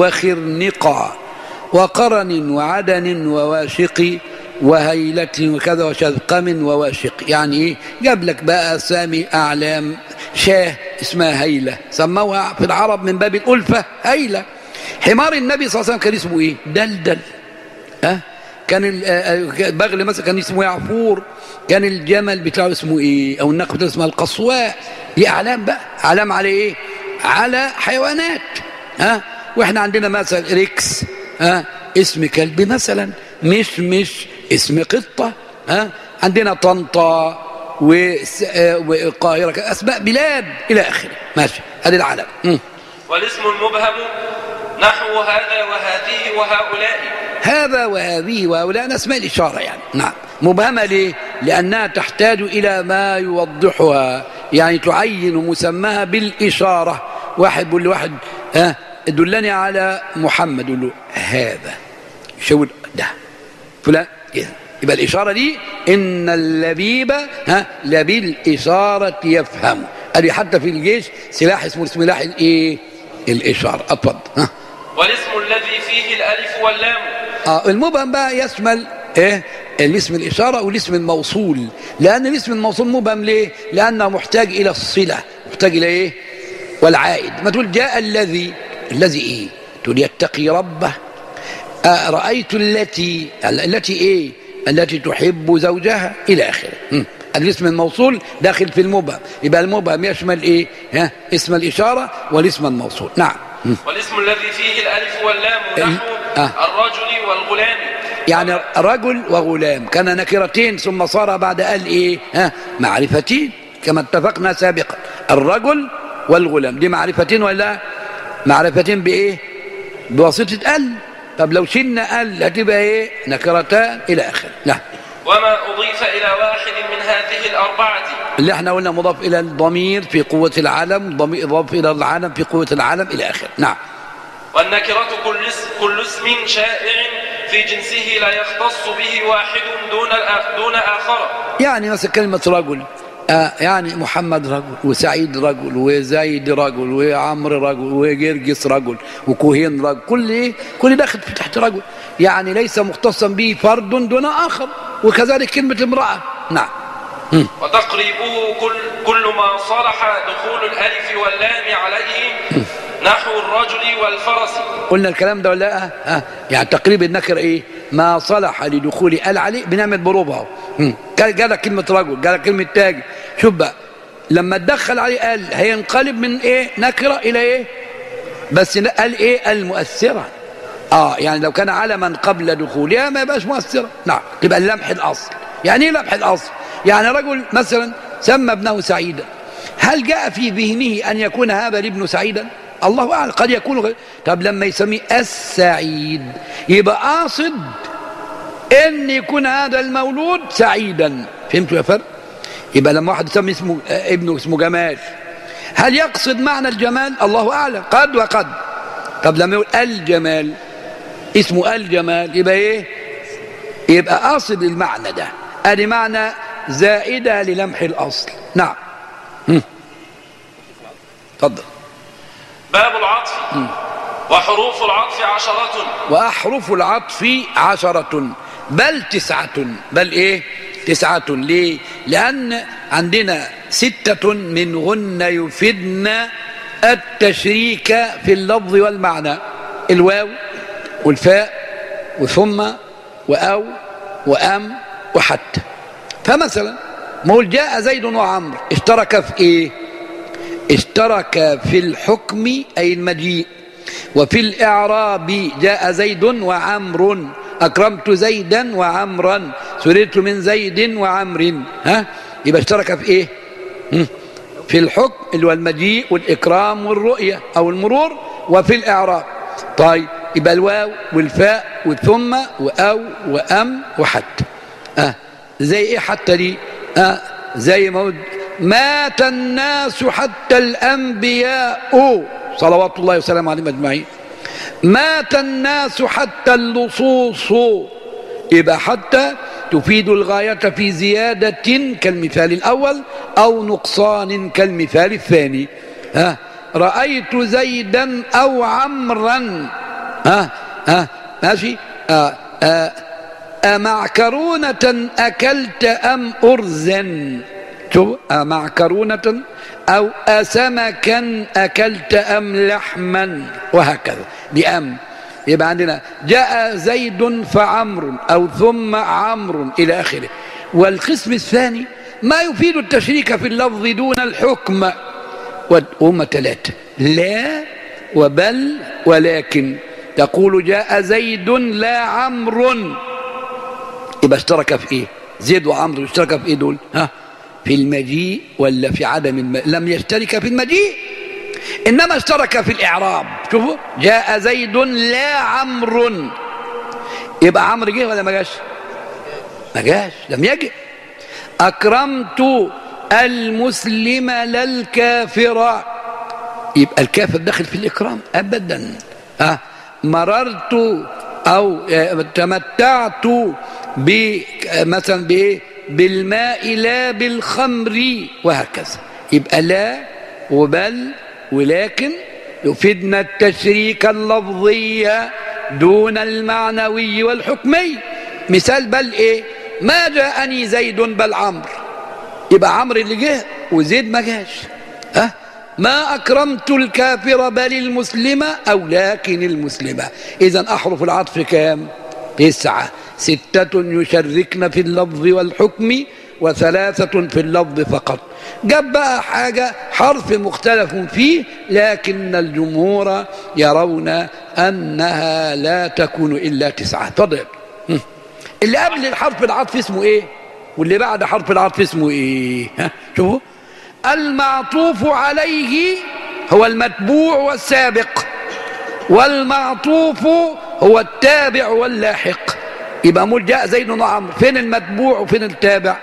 وخرنقا وقرن وعدن وواشق وهيلة وكذا وشذقم وواشق يعني ايه جاب لك بقى سامي أعلام شاه اسمها هيلة سموها في العرب من باب الألفة هيلة حمار النبي صلى الله عليه وسلم كان اسمه ايه دلدل ها كان ال- آه، البغل مثلا كان اسمه يعفور كان الجمل بتاعه اسمه ايه او الناقه بتاعه اسمها القصواء دي اعلام بقى اعلام على ايه على حيوانات ها واحنا عندنا مثلا ريكس ها اسم كلب مثلا مش مش اسم قطه ها عندنا طنطا وس- آه، والقاهره اسماء بلاد الى اخره ماشي هذه العلم مم. والاسم المبهم نحو هذا وهذه وهؤلاء هذا وهذه وهؤلاء اسماء الإشارة يعني نعم مبهمة ليه؟ لأنها تحتاج إلى ما يوضحها يعني تعين مسماها بالإشارة واحد بيقول لواحد ها دلني على محمد يقول له هذا شو ده فلان إيه. يبقى الإشارة دي إن اللبيب ها لبالإشارة يفهم قال لي حتى في الجيش سلاح اسمه سلاح الإيه؟ الإشارة أتفضل ها والاسم الذي فيه الألف واللام اه المبهم بقى يشمل ايه الاسم الاشاره والاسم الموصول لان الاسم الموصول مبهم ليه لانه محتاج الى الصله محتاج الى ايه والعائد ما تقول جاء الذي الذي ايه تقول يتقي ربه آه رايت التي التي ايه التي تحب زوجها الى اخره م. الاسم الموصول داخل في المبهم يبقى المبهم يشمل ايه ها اسم الاشاره والاسم الموصول نعم م. والاسم الذي فيه الألف واللام ال- نحو آه. الرجل والغلام يعني رجل وغلام كان نكرتين ثم صار بعد قال ايه ها معرفتين كما اتفقنا سابقا الرجل والغلام دي معرفتين ولا معرفتين بايه بواسطه ال طب لو شلنا ال هتبقى ايه نكرتان الى اخره لا وما أضيف إلى واحد من هذه الأربعة اللي احنا قلنا مضاف الى الضمير في قوه العلم ضمير اضاف الى العلم في قوه العلم الى اخره نعم والنكرة كل اسم, كل اسم شائع في جنسه لا يختص به واحد دون الآ- دون آخر يعني مثلا كلمة رجل آه يعني محمد رجل وسعيد رجل وزايد رجل وعمرو رجل وجرجس رجل وكوهين رجل كل ايه كل داخل في تحت رجل يعني ليس مختصا به فرد دون اخر وكذلك كلمة امرأة نعم وتقريبه كل, كل ما صلح دخول الألف واللام عليه نحو الرجل والفرس قلنا الكلام ده ولا لا ها يعني تقريب النكر ايه ما صلح لدخول ال عليه بنعمل بروبه اهو هم. قال قال كلمه رجل قال كلمه تاج شوف بقى لما تدخل عليه قال هينقلب من ايه نكره الى ايه بس لا- قال ايه المؤثره اه يعني لو كان علما قبل دخولها ما يبقاش مؤثره نعم تبقى اللمح الاصل يعني ايه لمح الاصل يعني رجل مثلا سمى ابنه سعيدا هل جاء في ذهنه ان يكون هذا الابن سعيدا الله اعلم قد يكون غير طب لما يسميه السعيد يبقى قاصد ان يكون هذا المولود سعيدا فهمتوا يا فرق يبقى لما واحد يسمي اسمه ابنه اسمه جمال هل يقصد معنى الجمال الله اعلم قد وقد طب لما يقول الجمال اسمه الجمال يبقى ايه يبقى قاصد المعنى ده ادي معنى زائده للمح الاصل نعم هم. اتفضل باب العطف وحروف العطف عشرة وأحرف العطف عشرة بل تسعة بل إيه تسعة ليه لأن عندنا ستة منهن يفدن التشريك في اللفظ والمعنى الواو والفاء وثم وأو وأم وحتى فمثلا نقول جاء زيد وعمرو اشترك في ايه اشترك في الحكم أي المجيء وفي الإعراب جاء زيد وعمر أكرمت زيدا وعمرا سررت من زيد وعمر ها يبقى اشترك في إيه هم؟ في الحكم اللي هو المجيء والإكرام والرؤية أو المرور وفي الإعراب طيب يبقى الواو والفاء والثم وأو وأم وحتى أه زي إيه حتى دي أه زي ما قلت مات الناس حتى الأنبياء صلوات الله وسلامه عليهم أجمعين مات الناس حتى اللصوص يبقى حتى تفيد الغاية في زيادة كالمثال الأول أو نقصان كالمثال الثاني ها رأيت زيدا أو عمرا ها ها ماشي آه آه أمعكرونة أكلت أم أرزا شوف أمعكرونة أو أسمكا أكلت أم لحما وهكذا بأم يبقى عندنا جاء زيد فعمر أو ثم عمرو إلى آخره والقسم الثاني ما يفيد التشريك في اللفظ دون الحكم وهم ثلاثة لا وبل ولكن تقول جاء زيد لا عمرو يبقى اشترك في ايه زيد وعمرو اشترك في ايه دول ها في المجيء ولا في عدم الم... لم يشترك في المجيء انما اشترك في الاعراب شوفوا جاء زيد لا عمرو يبقى عمرو جه ولا ما جاش ما جاش لم يجي اكرمت المسلم لا الكافر يبقى الكافر داخل في الاكرام ابدا أه مررت او تمتعت مثلا بايه بالماء لا بالخمر وهكذا يبقى لا وبل ولكن يفيدنا التشريك اللفظي دون المعنوي والحكمي مثال بل ايه ما جاءني زيد بل عمرو يبقى عمرو اللي جه وزيد ما جاش ها أه؟ ما أكرمت الكافر بل المسلمة أو لكن المسلمة إذا أحرف العطف كام تسعة ستة يشركن في اللفظ والحكم وثلاثة في اللفظ فقط جاب بقى حاجة حرف مختلف فيه لكن الجمهور يرون أنها لا تكون إلا تسعة تضرب اللي قبل الحرف العطف اسمه إيه واللي بعد حرف العطف اسمه إيه ها شوفوا المعطوف عليه هو المتبوع والسابق والمعطوف هو التابع واللاحق يبقى مول جاء زيد وعمر فين المتبوع وفين التابع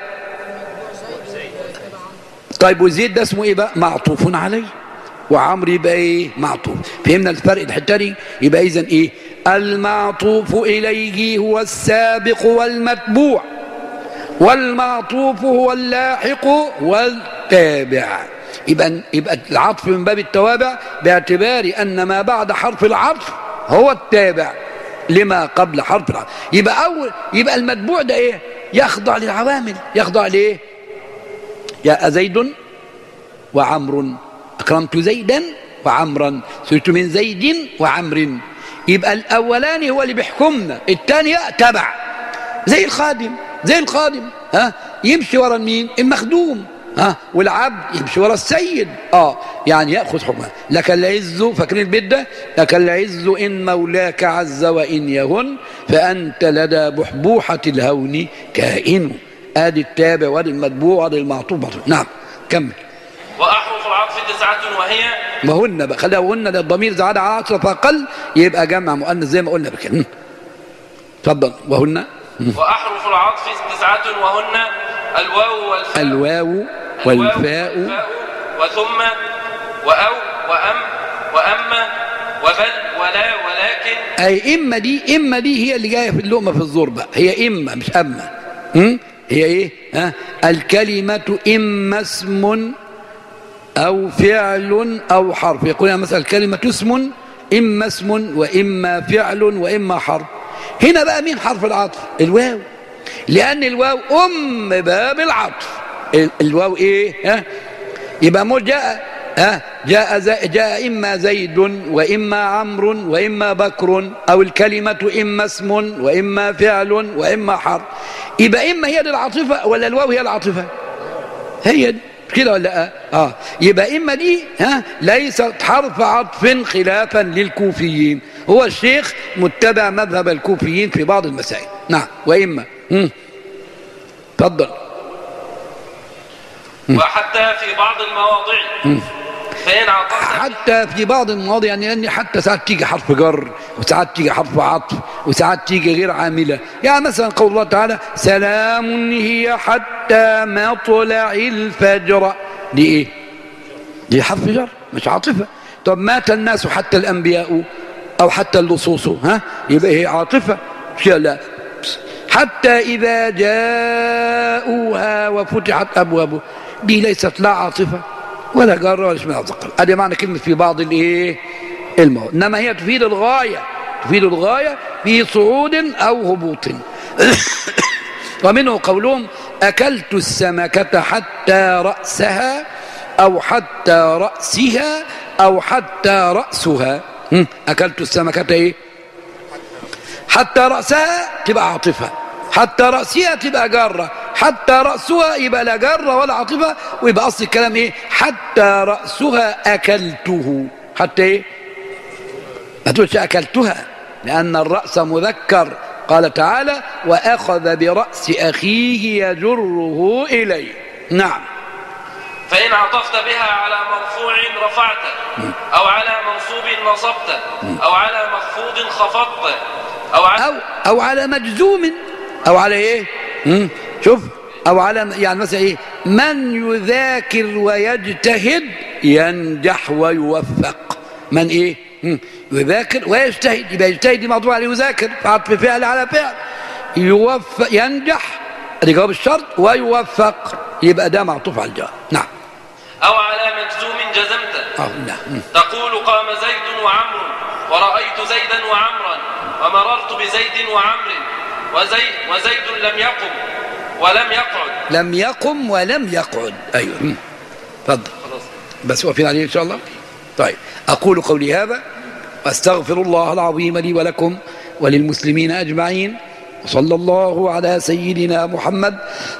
طيب وزيد ده اسمه ايه بقى معطوف عليه وعمرو يبقى ايه معطوف فهمنا الفرق الحته دي يبقى اذا ايه المعطوف اليه هو السابق والمتبوع والمعطوف هو اللاحق والتابع يبقى يبقى العطف من باب التوابع باعتبار ان ما بعد حرف العطف هو التابع لما قبل حرف العطف يبقى اول يبقى المتبوع ده ايه يخضع للعوامل يخضع لايه جاء زيد وعمر اكرمت زيدا وعمرا سرت من زيد وعمر يبقى الاولاني هو اللي بيحكمنا الثاني تبع زي الخادم زي الخادم ها يمشي ورا مين المخدوم ها والعبد يمشي ورا السيد اه يعني ياخذ حكمه لك العز فاكرين البيت ده لك العز ان مولاك عز وان يهن فانت لدى بحبوحه الهون كائن ادي التابع وادي المتبوع وادي المعطوف نعم كمل وأحرف العطف تسعة وهي وهن بقى خليها وهن ده الضمير زاد على عشرة فأقل يبقى جمع مؤنث زي ما قلنا بكده اتفضل وهن وأحرف العطف تسعة وهن الواو والفاء الواو والفاء وثم وأو وأم وأما وبل ولا ولكن أي إما دي إما دي هي اللي جاية في اللقمة في الزور بقى هي إما مش أما م? هي إيه ها الكلمة إما اسم أو فعل أو حرف يقول مثلا الكلمة اسم إما اسم وإما فعل وإما حرف هنا بقى مين حرف العطف الواو لأن الواو أم باب العطف ال- الواو إيه ها يبقى مو جاء ها جاء زي جاء إما زيد وإما عمرو وإما بكر أو الكلمة إما اسم وإما فعل وإما حرف يبقى إما هي دي العاطفة ولا الواو هي العاطفة هي دي كده ولا لا اه يبقى اما دي ها ليست حرف عطف خلافا للكوفيين هو الشيخ متبع مذهب الكوفيين في بعض المسائل نعم واما مم. تفضل وحتى في بعض المواضع فإن عطفت حتى في بعض المواضع يعني لان حتى ساعات تيجي حرف جر وساعات تيجي حرف عطف وساعات تيجي غير عامله يعني مثلا قول الله تعالى سلام هي حتى مطلع الفجر دي ايه دي حرف جر مش عاطفه طب مات الناس حتى الانبياء او حتى اللصوص ها يبقى هي عاطفه مش لا حتى اذا جاءوها وفتحت ابوابه دي ليست لا عاطفه ولا جر ولا اسمها ذكر ادي معنى كلمه في بعض الايه المواد انما هي تفيد الغايه تفيد الغايه في صعود او هبوط ومنه قولهم اكلت السمكه حتى راسها او حتى راسها او حتى راسها هم، اكلت السمكه ايه حتى رأسها تبقى عاطفة حتى رأسها تبقى جارة حتى رأسها يبقى لا جارة ولا عاطفة ويبقى أصل الكلام إيه حتى رأسها أكلته حتى إيه ما تقولش أكلتها لأن الرأس مذكر قال تعالى وأخذ برأس أخيه يجره إليه نعم فإن عطفت بها على مرفوع رفعته أو على منصوب نصبته أو على مخفوض خفضته أو على أو أو على مجزوم أو على إيه؟ مم. شوف أو على يعني مثلا إيه؟ من يذاكر ويجتهد ينجح ويوفق من إيه؟ مم. يذاكر ويجتهد يبقى يجتهد دي موضوع عليه يذاكر فعطف فعل على فعل يوفق ينجح ادي جواب الشرط ويوفق يبقى ده معطوف على الجواب نعم أو على مجزوم جزمته اه نعم مم. تقول قام زيد وعمر ورأيت زيدا وعمرا ومررت بزيد وعمر وزي وزيد لم يقم ولم يقعد لم يقم ولم يقعد ايوه مم. اتفضل بس واقفين عليه ان شاء الله طيب اقول قولي هذا واستغفر الله العظيم لي ولكم وللمسلمين اجمعين وصلى الله على سيدنا محمد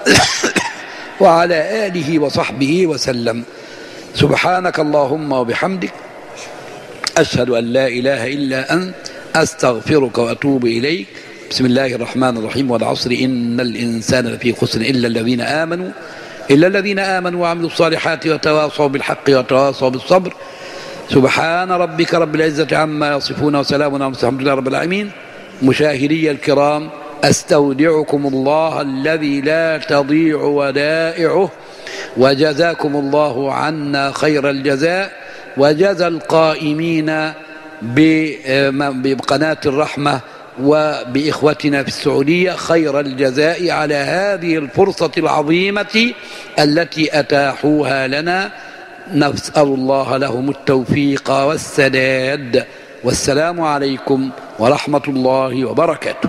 وعلى اله وصحبه وسلم سبحانك اللهم وبحمدك أشهد أن لا إله إلا أنت أستغفرك وأتوب إليك بسم الله الرحمن الرحيم والعصر إن الإنسان لفي خسر إلا الذين آمنوا إلا الذين آمنوا وعملوا الصالحات وتواصوا بالحق وتواصوا بالصبر سبحان ربك رب العزة عما يصفون وسلام على المرسلين الحمد لله رب العالمين مشاهدي الكرام أستودعكم الله الذي لا تضيع ودائعه وجزاكم الله عنا خير الجزاء وجزى القائمين بقناة الرحمة وبإخوتنا في السعودية خير الجزاء على هذه الفرصة العظيمة التي أتاحوها لنا نسأل الله لهم التوفيق والسداد والسلام عليكم ورحمة الله وبركاته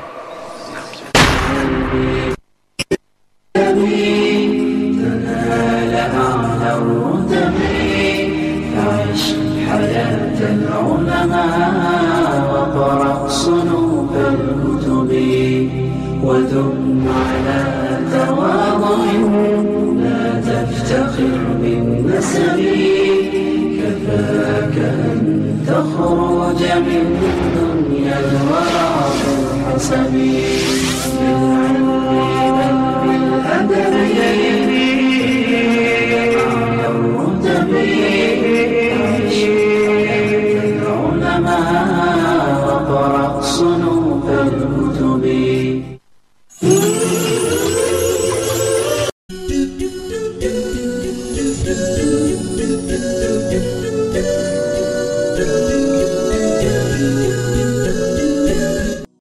عش حياة العلماء وقرأ صنوف الكتب وثم على تواضع لا تفتخر بالنسب كفاك أن تخرج من دنيا الورع بالحسب